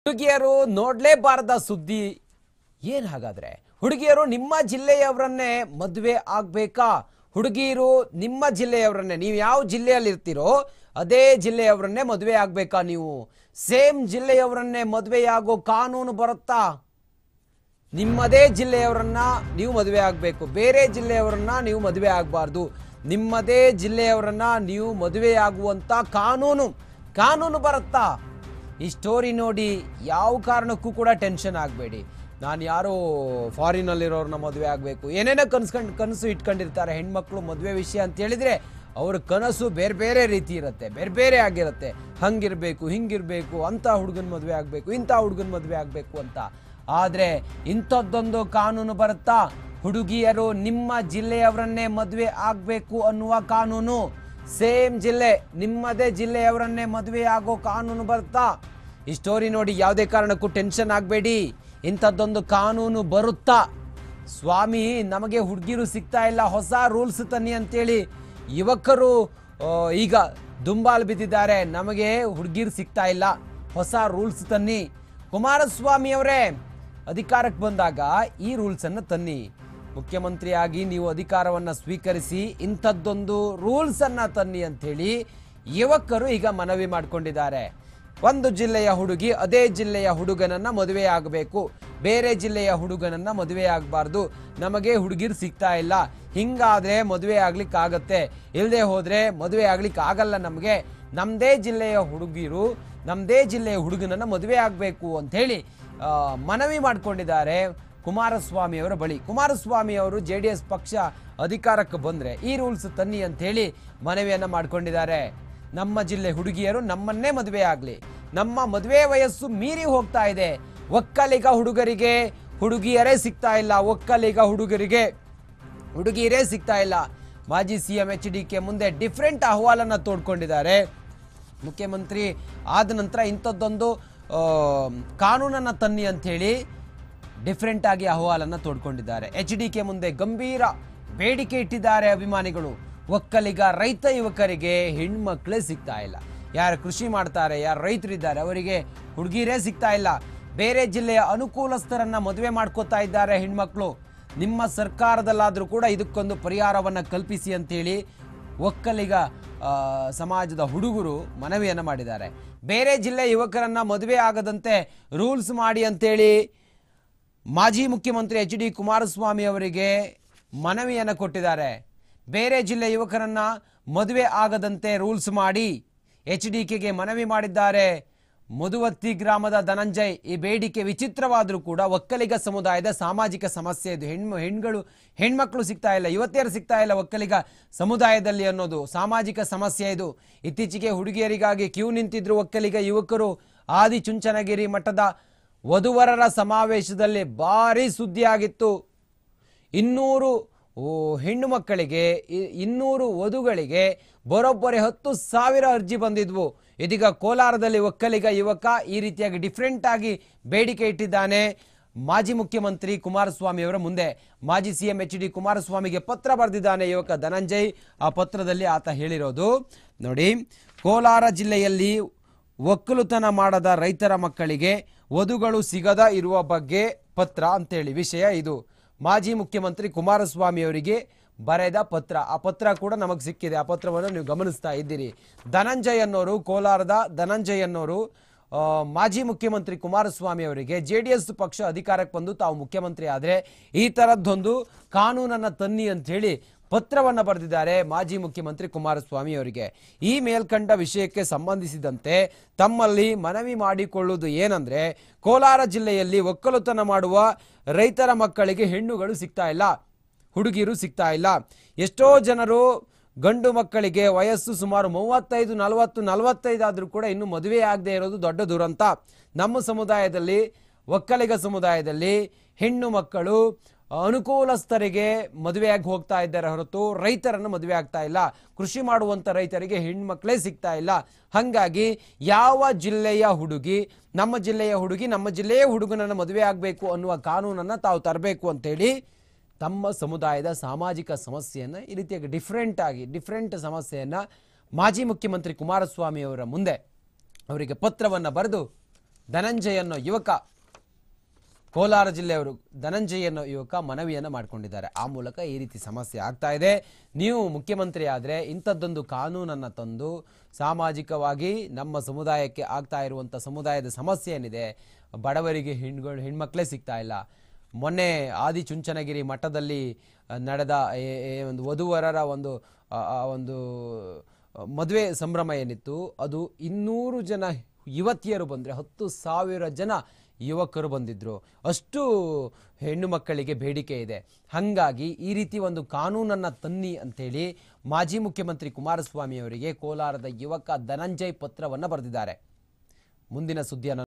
ಹುಡುಗಿಯರು ನೋಡ್ಲೇಬಾರದ ಸುದ್ದಿ ಏನ್ ಹಾಗಾದ್ರೆ ಹುಡುಗಿಯರು ನಿಮ್ಮ ಜಿಲ್ಲೆಯವರನ್ನೇ ಮದುವೆ ಆಗ್ಬೇಕಾ ಹುಡುಗಿಯರು ನಿಮ್ಮ ಜಿಲ್ಲೆಯವರನ್ನೇ ನೀವು ಯಾವ ಜಿಲ್ಲೆಯಲ್ಲಿ ಇರ್ತೀರೋ ಅದೇ ಜಿಲ್ಲೆಯವರನ್ನೇ ಮದುವೆ ಆಗ್ಬೇಕಾ ನೀವು ಸೇಮ್ ಜಿಲ್ಲೆಯವರನ್ನೇ ಮದುವೆಯಾಗೋ ಕಾನೂನು ಬರುತ್ತಾ ನಿಮ್ಮದೇ ಜಿಲ್ಲೆಯವರನ್ನ ನೀವು ಮದುವೆ ಆಗಬೇಕು ಬೇರೆ ಜಿಲ್ಲೆಯವರನ್ನ ನೀವು ಮದುವೆ ಆಗಬಾರ್ದು ನಿಮ್ಮದೇ ಜಿಲ್ಲೆಯವರನ್ನ ನೀವು ಮದುವೆ ಆಗುವಂತ ಕಾನೂನು ಕಾನೂನು ಬರುತ್ತಾ ಈ ಸ್ಟೋರಿ ನೋಡಿ ಯಾವ ಕಾರಣಕ್ಕೂ ಕೂಡ ಟೆನ್ಷನ್ ಆಗಬೇಡಿ ನಾನು ಯಾರೋ ಫಾರಿನಲ್ಲಿರೋರನ್ನ ಮದುವೆ ಆಗಬೇಕು ಏನೇನೋ ಕನ್ಸ್ಕೊಂಡು ಕನಸು ಇಟ್ಕೊಂಡಿರ್ತಾರೆ ಹೆಣ್ಮಕ್ಳು ಮದುವೆ ವಿಷಯ ಅಂತ ಹೇಳಿದ್ರೆ ಅವ್ರ ಕನಸು ಬೇರೆ ಬೇರೆ ರೀತಿ ಇರುತ್ತೆ ಬೇರೆ ಬೇರೆ ಆಗಿರುತ್ತೆ ಹಂಗಿರ್ಬೇಕು ಹಿಂಗಿರ್ಬೇಕು ಅಂತ ಹುಡುಗನ ಮದುವೆ ಆಗಬೇಕು ಇಂಥ ಹುಡುಗನ ಮದುವೆ ಆಗಬೇಕು ಅಂತ ಆದರೆ ಇಂಥದ್ದೊಂದು ಕಾನೂನು ಬರುತ್ತಾ ಹುಡುಗಿಯರು ನಿಮ್ಮ ಜಿಲ್ಲೆಯವರನ್ನೇ ಮದುವೆ ಆಗಬೇಕು ಅನ್ನುವ ಕಾನೂನು ಸೇಮ್ ಜಿಲ್ಲೆ ನಿಮ್ಮದೇ ಜಿಲ್ಲೆಯವರನ್ನೇ ಮದುವೆ ಆಗೋ ಕಾನೂನು ಬರುತ್ತಾ ಈ ಸ್ಟೋರಿ ನೋಡಿ ಯಾವುದೇ ಕಾರಣಕ್ಕೂ ಟೆನ್ಷನ್ ಆಗಬೇಡಿ ಇಂಥದ್ದೊಂದು ಕಾನೂನು ಬರುತ್ತಾ ಸ್ವಾಮಿ ನಮಗೆ ಹುಡುಗಿರು ಸಿಗ್ತಾ ಇಲ್ಲ ಹೊಸ ರೂಲ್ಸ್ ತನ್ನಿ ಅಂತೇಳಿ ಯುವಕರು ಆ, ಈಗ ದುಂಬಾಲ್ ಬಿದ್ದಿದ್ದಾರೆ ನಮಗೆ ಹುಡುಗಿರು ಸಿಗ್ತಾ ಇಲ್ಲ ಹೊಸ ರೂಲ್ಸ್ ತನ್ನಿ ಕುಮಾರಸ್ವಾಮಿ ಅವರೇ ಅಧಿಕಾರಕ್ಕೆ ಬಂದಾಗ ಈ ರೂಲ್ಸ್ ಅನ್ನು ತನ್ನಿ ಮುಖ್ಯಮಂತ್ರಿಯಾಗಿ ನೀವು ಅಧಿಕಾರವನ್ನ ಸ್ವೀಕರಿಸಿ ಇಂಥದ್ದೊಂದು ರೂಲ್ಸ್ ಅನ್ನ ತನ್ನಿ ಅಂಥೇಳಿ ಯುವಕರು ಈಗ ಮನವಿ ಮಾಡಿಕೊಂಡಿದ್ದಾರೆ ಒಂದು ಜಿಲ್ಲೆಯ ಹುಡುಗಿ ಅದೇ ಜಿಲ್ಲೆಯ ಹುಡುಗನನ್ನ ಮದುವೆ ಆಗಬೇಕು ಬೇರೆ ಜಿಲ್ಲೆಯ ಹುಡುಗನನ್ನ ಮದುವೆ ಆಗಬಾರ್ದು ನಮಗೆ ಹುಡುಗಿರು ಸಿಗ್ತಾ ಇಲ್ಲ ಹಿಂಗಾದ್ರೆ ಮದುವೆ ಆಗ್ಲಿಕ್ಕೆ ಆಗತ್ತೆ ಇಲ್ಲದೆ ಹೋದ್ರೆ ಮದುವೆ ಆಗ್ಲಿಕ್ಕೆ ಆಗಲ್ಲ ನಮಗೆ ನಮ್ಮದೇ ಜಿಲ್ಲೆಯ ಹುಡುಗಿರು ನಮ್ಮದೇ ಜಿಲ್ಲೆಯ ಹುಡುಗನನ್ನ ಮದುವೆ ಆಗಬೇಕು ಅಂಥೇಳಿ ಆ, ಮನವಿ ಮಾಡಿಕೊಂಡಿದ್ದಾರೆ ಕುಮಾರಸ್ವಾಮಿ ಅವರ ಬಳಿ ಕುಮಾರಸ್ವಾಮಿ ಅವರು ಜೆ ಡಿ ಎಸ್ ಪಕ್ಷ ಅಧಿಕಾರಕ್ಕೆ ಬಂದರೆ ಈ ರೂಲ್ಸ್ ತನ್ನಿ ಅಂಥೇಳಿ ಮನವಿಯನ್ನು ಮಾಡಿಕೊಂಡಿದ್ದಾರೆ ನಮ್ಮ ಜಿಲ್ಲೆ ಹುಡುಗಿಯರು ನಮ್ಮನ್ನೇ ಮದುವೆ ಆಗಲಿ ನಮ್ಮ ಮದುವೆ ವಯಸ್ಸು ಮೀರಿ ಹೋಗ್ತಾ ಇದೆ ಒಕ್ಕಲಿಗ ಹುಡುಗರಿಗೆ ಹುಡುಗಿಯರೇ ಸಿಗ್ತಾ ಇಲ್ಲ ಒಕ್ಕಲಿಗ ಹುಡುಗರಿಗೆ ಹುಡುಗಿಯರೇ ಸಿಗ್ತಾ ಇಲ್ಲ ಮಾಜಿ C M H D K ಮುಂದೆ ಡಿಫ್ರೆಂಟ್ ಅಹವಾಲನ್ನು ತೋಡ್ಕೊಂಡಿದ್ದಾರೆ ಮುಖ್ಯಮಂತ್ರಿ ಆದ ನಂತರ ಇಂಥದ್ದೊಂದು ಆ, ಕಾನೂನನ್ನು ತನ್ನಿ ಅಂಥೇಳಿ ಡಿಫ್ರೆಂಟ್ ಆಗಿ ಅಹವಾಲನ್ನು ತೋಡ್ಕೊಂಡಿದ್ದಾರೆ ಎಚ್ ಡಿ ಕೆ ಮುಂದೆ ಗಂಭೀರ ಬೇಡಿಕೆ ಇಟ್ಟಿದ್ದಾರೆ ಅಭಿಮಾನಿಗಳು ಒಕ್ಕಲಿಗ ರೈತ ಯುವಕರಿಗೆ ಹೆಣ್ಮಕ್ಳೇ ಸಿಗ್ತಾ ಇಲ್ಲ ಯಾರು ಕೃಷಿ ಮಾಡ್ತಾರೆ ಯಾರು ರೈತರಿದ್ದಾರೆ ಅವರಿಗೆ ಹುಡುಗಿರೇ ಸಿಗ್ತಾ ಇಲ್ಲ ಬೇರೆ ಜಿಲ್ಲೆಯ ಅನುಕೂಲಸ್ಥರನ್ನ ಮದುವೆ ಮಾಡ್ಕೋತಾ ಇದ್ದಾರೆ ಹೆಣ್ಮಕ್ಳು ನಿಮ್ಮ ಸರ್ಕಾರದಲ್ಲಾದರೂ ಕೂಡ ಇದಕ್ಕೊಂದು ಪರಿಹಾರವನ್ನು ಕಲ್ಪಿಸಿ ಅಂತೇಳಿ ಒಕ್ಕಲಿಗ ಆ, ಸಮಾಜದ ಹುಡುಗರು ಮನವಿಯನ್ನು ಮಾಡಿದ್ದಾರೆ ಬೇರೆ ಜಿಲ್ಲೆ ಯುವಕರನ್ನ ಮದುವೆ ಆಗದಂತೆ ರೂಲ್ಸ್ ಮಾಡಿ ಅಂತೇಳಿ ಮಾಜಿ ಮುಖ್ಯಮಂತ್ರಿ ಎಚ್ ಡಿ ಕುಮಾರಸ್ವಾಮಿ ಅವರಿಗೆ ಮನವಿಯನ್ನು ಕೊಟ್ಟಿದ್ದಾರೆ ಬೇರೆ ಜಿಲ್ಲೆ ಯುವಕರನ್ನ ಮದುವೆ ಆಗದಂತೆ ರೂಲ್ಸ್ ಮಾಡಿ ಎಚ್ ಡಿ ಕೆಗೆ ಮನವಿ ಮಾಡಿದ್ದಾರೆ ಮಧುವತ್ತಿ ಗ್ರಾಮದ ಧನಂಜಯ್ ಈ ಬೇಡಿಕೆ ವಿಚಿತ್ರವಾದರೂ ಕೂಡ ಒಕ್ಕಲಿಗ ಸಮುದಾಯದ ಸಾಮಾಜಿಕ ಸಮಸ್ಯೆ ಇದು ಹೆಣ್ಣು ಹೆಣ್ಗಳು ಹೆಣ್ಮಕ್ಳು ಸಿಗ್ತಾ ಇಲ್ಲ ಯುವತಿಯರು ಸಿಗ್ತಾ ಇಲ್ಲ ಒಕ್ಕಲಿಗ ಸಮುದಾಯದಲ್ಲಿ ಅನ್ನೋದು ಸಾಮಾಜಿಕ ಸಮಸ್ಯೆ ಇದು ಇತ್ತೀಚೆಗೆ ಹುಡುಗಿಯರಿಗಾಗಿ ಕ್ಯೂ ನಿಂತಿದ್ರು ಒಕ್ಕಲಿಗ ಯುವಕರು ಆದಿಚುಂಚನಗಿರಿ ಮಠದ ವಧುವರರ ಸಮಾವೇಶದಲ್ಲಿ ಭಾರಿ ಸುದ್ದಿಯಾಗಿತ್ತು ಇನ್ನೂರು ಓ, ಹೆಣ್ಣು ಮಕ್ಕಳಿಗೆ ಇ- ಇನ್ನೂರು ವಧುಗಳಿಗೆ ಬರೋಬ್ಬರಿ ಹತ್ತು ಸಾವಿರ ಅರ್ಜಿ ಬಂದಿದ್ವು ಇದೀಗ ಕೋಲಾರದಲ್ಲಿ ಒಕ್ಕಲಿಗ ಯುವಕ ಈ ರೀತಿಯಾಗಿ ಡಿಫ್ರೆಂಟ್ ಆಗಿ ಬೇಡಿಕೆ ಇಟ್ಟಿದ್ದಾನೆ ಮಾಜಿ ಮುಖ್ಯಮಂತ್ರಿ ಕುಮಾರಸ್ವಾಮಿ ಅವರ ಮುಂದೆ ಮಾಜಿ ಸಿಎಂ ಎಚ್ ಡಿ ಕುಮಾರಸ್ವಾಮಿಗೆ ಪತ್ರ ಬರೆದಿದ್ದಾನೆ ಯುವಕ ಧನಂಜಯ್ ಆ ಪತ್ರದಲ್ಲಿ ಆತ ಹೇಳಿರೋದು ನೋಡಿ ಕೋಲಾರ ಜಿಲ್ಲೆಯಲ್ಲಿ ಒಕ್ಕಲುತನ ಮಾಡದ ರೈತರ ಮಕ್ಕಳಿಗೆ ವಧುಗಳು ಸಿಗದ ಇರುವ ಬಗ್ಗೆ ಪತ್ರ ಅಂತೇಳಿ ವಿಷಯ ಇದು ಮಾಜಿ ಮುಖ್ಯಮಂತ್ರಿ ಕುಮಾರಸ್ವಾಮಿ ಅವರಿಗೆ ಬರೆದ ಪತ್ರ ಆ ಪತ್ರ ಕೂಡ ನಮಗೆ ಸಿಕ್ಕಿದೆ ಆ ಪತ್ರವನ್ನು ನೀವು ಗಮನಿಸ್ತಾ ಇದ್ದೀರಿ ಧನಂಜಯ್ ಅನ್ನೋರು ಕೋಲಾರದ ಧನಂಜಯ್ ಅನ್ನೋರು ಆ, ಮಾಜಿ ಮುಖ್ಯಮಂತ್ರಿ ಕುಮಾರಸ್ವಾಮಿ ಅವರಿಗೆ ಜೆ ಡಿ ಎಸ್ ಪಕ್ಷ ಅಧಿಕಾರಕ್ಕೆ ಬಂದು ತಾವು ಮುಖ್ಯಮಂತ್ರಿ ಆದರೆ ಈ ಥರದ್ದೊಂದು ಕಾನೂನನ್ನು ತನ್ನಿ ಅಂತ ಹೇಳಿ ಪತ್ರವನ್ನು ಬರೆದಿದ್ದಾರೆ ಮಾಜಿ ಮುಖ್ಯಮಂತ್ರಿ ಕುಮಾರಸ್ವಾಮಿ ಅವರಿಗೆ ಈ ಮೇಲ್ಕಂಡ ವಿಷಯಕ್ಕೆ ಸಂಬಂಧಿಸಿದಂತೆ ತಮ್ಮಲ್ಲಿ ಮನವಿ ಮಾಡಿಕೊಳ್ಳುವುದು ಏನಂದ್ರೆ ಕೋಲಾರ ಜಿಲ್ಲೆಯಲ್ಲಿ ಒಕ್ಕಲುತನ ಮಾಡುವ ರೈತರ ಮಕ್ಕಳಿಗೆ ಹೆಣ್ಣುಗಳು ಸಿಗ್ತಾ ಇಲ್ಲ ಹುಡುಗಿರು ಸಿಗ್ತಾ ಇಲ್ಲ ಎಷ್ಟೋ ಜನರು ಗಂಡು ಮಕ್ಕಳಿಗೆ ವಯಸ್ಸು ಸುಮಾರು ಮೂವತ್ತೈದು ನಲವತ್ತು ನಲವತ್ತೈದು ಆದರೂ ಕೂಡ ಇನ್ನೂ ಮದುವೆ ಆಗದೆ ಇರೋದು ದೊಡ್ಡ ದುರಂತ ನಮ್ಮ ಸಮುದಾಯದಲ್ಲಿ ಒಕ್ಕಲಿಗ ಸಮುದಾಯದಲ್ಲಿ ಹೆಣ್ಣು ಮಕ್ಕಳು ಅನುಕೂಲಸ್ಥರಿಗೆ ಮದುವೆಯಾಗಿ ಹೋಗ್ತಾ ಇದ್ದಾರೆ ಹೊರತು ರೈತರನ್ನು ಮದುವೆ ಆಗ್ತಾ ಇಲ್ಲ ಕೃಷಿ ಮಾಡುವಂಥ ರೈತರಿಗೆ ಹೆಣ್ಮಕ್ಳೇ ಸಿಗ್ತಾ ಇಲ್ಲ ಹಾಗಾಗಿ ಯಾವ ಜಿಲ್ಲೆಯ ಹುಡುಗಿ ನಮ್ಮ ಜಿಲ್ಲೆಯ ಹುಡುಗಿ ನಮ್ಮ ಜಿಲ್ಲೆಯ ಹುಡುಗನನ್ನು ಮದುವೆ ಆಗಬೇಕು ಅನ್ನುವ ಕಾನೂನನ್ನು ತಾವು ತರಬೇಕು ಅಂತೇಳಿ ತಮ್ಮ ಸಮುದಾಯದ ಸಾಮಾಜಿಕ ಸಮಸ್ಯೆಯನ್ನು ಈ ರೀತಿಯಾಗಿ ಡಿಫ್ರೆಂಟ್ ಆಗಿ ಡಿಫ್ರೆಂಟ್ ಸಮಸ್ಯೆಯನ್ನು ಮಾಜಿ ಮುಖ್ಯಮಂತ್ರಿ ಕುಮಾರಸ್ವಾಮಿ ಅವರ ಮುಂದೆ ಅವರಿಗೆ ಪತ್ರವನ್ನು ಬರೆದು ಧನಂಜಯ ಅನ್ನೋ ಯುವಕ ಕೋಲಾರ ಜಿಲ್ಲೆಯವರು ಧನಂಜಯ ಅನ್ನೋ ಯುವಕ ಮನವಿಯನ್ನು ಮಾಡಿಕೊಂಡಿದ್ದಾರೆ ಆ ಮೂಲಕ ಈ ರೀತಿ ಸಮಸ್ಯೆ ಆಗ್ತಾ ಇದೆ ನೀವು ಮುಖ್ಯಮಂತ್ರಿ ಆದರೆ ಇಂಥದ್ದೊಂದು ಕಾನೂನನ್ನು ತಂದು ಸಾಮಾಜಿಕವಾಗಿ ನಮ್ಮ ಸಮುದಾಯಕ್ಕೆ ಆಗ್ತಾ ಇರುವಂಥ ಸಮುದಾಯದ ಸಮಸ್ಯೆ ಏನಿದೆ ಬಡವರಿಗೆ ಹೆಣ್ಗಳು ಹೆಣ್ಮಕ್ಳೇ ಸಿಗ್ತಾ ಇಲ್ಲ ಮೊನ್ನೆ ಆದಿಚುಂಚನಗಿರಿ ಮಠದಲ್ಲಿ ಆ, ನಡೆದ ಏ- ಏ- ಒಂದು ವಧುವರರ ಒಂದು ಆ, ಆ ಒಂದು ಮದುವೆ ಸಂಭ್ರಮ ಏನಿತ್ತು ಅದು ಇನ್ನೂರು ಜನ ಯುವತಿಯರು ಬಂದರೆ ಹತ್ತು ಸಾವಿರ ಜನ ಯುವಕರು ಬಂದಿದ್ರು ಅಷ್ಟು ಹೆಣ್ಣು ಮಕ್ಕಳಿಗೆ ಬೇಡಿಕೆ ಇದೆ ಹಾಗಾಗಿ ಈ ರೀತಿ ಒಂದು ಕಾನೂನನ್ನು ತನ್ನಿ ಅಂತೇಳಿ ಮಾಜಿ ಮುಖ್ಯಮಂತ್ರಿ ಕುಮಾರಸ್ವಾಮಿ ಅವರಿಗೆ ಕೋಲಾರದ ಯುವಕ ಧನಂಜಯ್ ಪತ್ರವನ್ನು ಬರೆದಿದ್ದಾರೆ ಮುಂದಿನ ಸುದ್ದಿಯನ್ನು